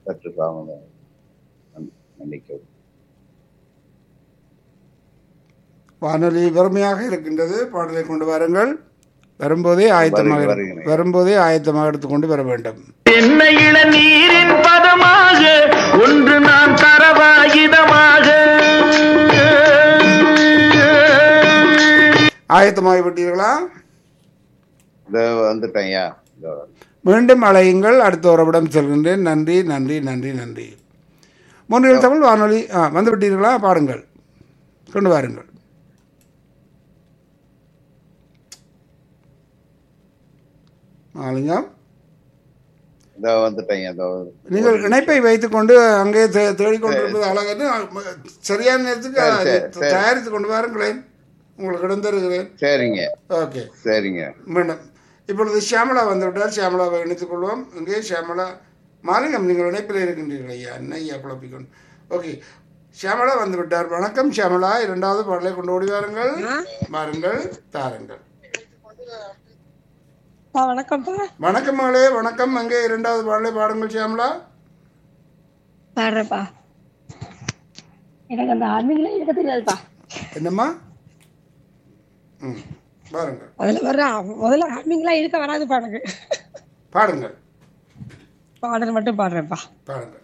சற்று தாமதம் மன்- மன்னிக்கவும் வானொலி வறுமையாக இருக்கின்றது பாடலை கொண்டு வாருங்கள் வரும்போதே ஆயத்தமாக வருகிறேன். வரும்போதே ஆயத்தமாக எடுத்துக்கொண்டு வர வேண்டும் என்ன இளநீரின் பதமாக ஒன்று நான் தரவாயுதமாக ஆயத்தமாகி விட்டீர்களா இந்த வந்துட்டேன் ஐயா இதோ மீண்டும் அழையுங்கள் அடுத்த உறவிடம் செல்கின்றேன் நன்றி நன்றி நன்றி நன்றி மூன்றில் தமிழ் வானொலி ஆ வந்து விட்டீர்களா பாருங்கள் கொண்டு வாருங்கள் மாலிங்கம் இதோ வந்துட்டேன் ஐயா இதோ நீங்கள் இணைப்பை வைத்துக்கொண்டு அங்கே தே- தேடிக்கொண்டிருப்பது அழகன்னு அ, சரியான நேரத்துக்கு சரி, அதை சரி, சரி. தயாரித்து கொண்டு வாருங்களேன் உங்களுக்கு இடந்தருகிறேன் சரிங்க ஓகே சரிங்க மீண்டும் இப்பொழுது ஷியாமலா வந்துவிட்டால் ஷியாமலாவை இணைத்துக் கொள்வோம் இங்கே ஷியாமலா மாலிங்கம் நீங்கள் இணைப்பில் இருக்கின்றீர்கள் ஐயா என்ன ஐயா குழப்பிக்கொண்டு ஓகே ஷியாமலா வந்து விட்டார் வணக்கம் ஷியாமலா இரண்டாவது பாடலை கொண்டு ஓடி வாருங்கள் வாருங்கள் தாருங்கள் ஆ, வணக்கம்ப்பா வணக்கம் மகளே வணக்கம் அங்கே இரண்டாவது பாடலை பாடுங்கள் ஷியாமலா பாடுறேன்ப்பா எனக்கு அந்த ஆர்மிங்களே இருக்க தெரியாதுப்பா என்னம்மா ம் பாருங்கள் முதல்ல வர்ற முதல்ல ஆர்மிங்களா இருக்க வராதுப்பா எனக்கு பாடுங்கள் பாடல் மட்டும் பாடுறேன்ப்பா பாடுங்கள்